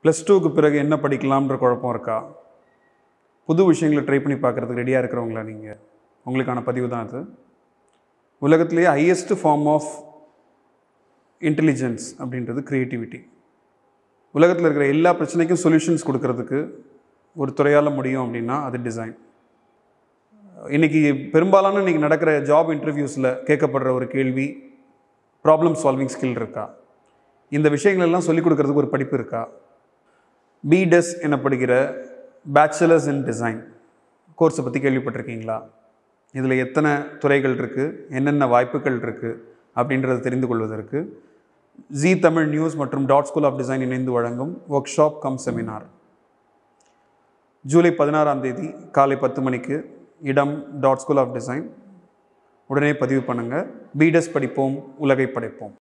plus டூக்கு பிறகு என்ன படிக்கலாம்ன்ற குழப்பம் இருக்கா புது விஷயங்களை ட்ரை பண்ணி பார்க்குறதுக்கு ரெடியாக இருக்கிறவங்களா நீங்கள் உங்களுக்கான பதிவு தான் அது உலகத்திலேயே ஹையஸ்ட் ஃபார்ம் ஆஃப் இன்டெலிஜென்ஸ் அப்படின்றது க்ரியேட்டிவிட்டி உலகத்தில் இருக்கிற எல்லா பிரச்சனைக்கும் சொல்யூஷன்ஸ் கொடுக்கறதுக்கு ஒரு துறையால் முடியும் அப்படின்னா அது டிசைன் இன்றைக்கி பெரும்பாலான இன்றைக்கி நடக்கிற ஜாப் இன்டர்வியூஸில் கேட்கப்படுற ஒரு கேள்வி ப்ராப்ளம் சால்விங் ஸ்கில் இருக்கா இந்த விஷயங்கள் எல்லாம் சொல்லிக் கொடுக்கறதுக்கு ஒரு படிப்பு இருக்கா பிடெஸ் எனப்படுகிற பேச்சுலர்ஸ் இன் டிசைன் கோர்ஸை பற்றி கேள்விப்பட்டிருக்கீங்களா இதில் எத்தனை துறைகள் இருக்குது என்னென்ன வாய்ப்புகள் இருக்குது அப்படின்றத தெரிந்து கொள்வதற்கு ஜி தமிழ் நியூஸ் மற்றும் டாட் ஸ்கூல் ஆஃப் டிசைன் இணைந்து வழங்கும் ஒர்க் ஷாப் கம் செமினார் ஜூலை பதினாறாம் தேதி காலை பத்து மணிக்கு இடம் டாட் ஸ்கூல் ஆஃப் டிசைன் உடனே பதிவு பண்ணுங்கள் பிடெஸ் படிப்போம் உலகை படைப்போம்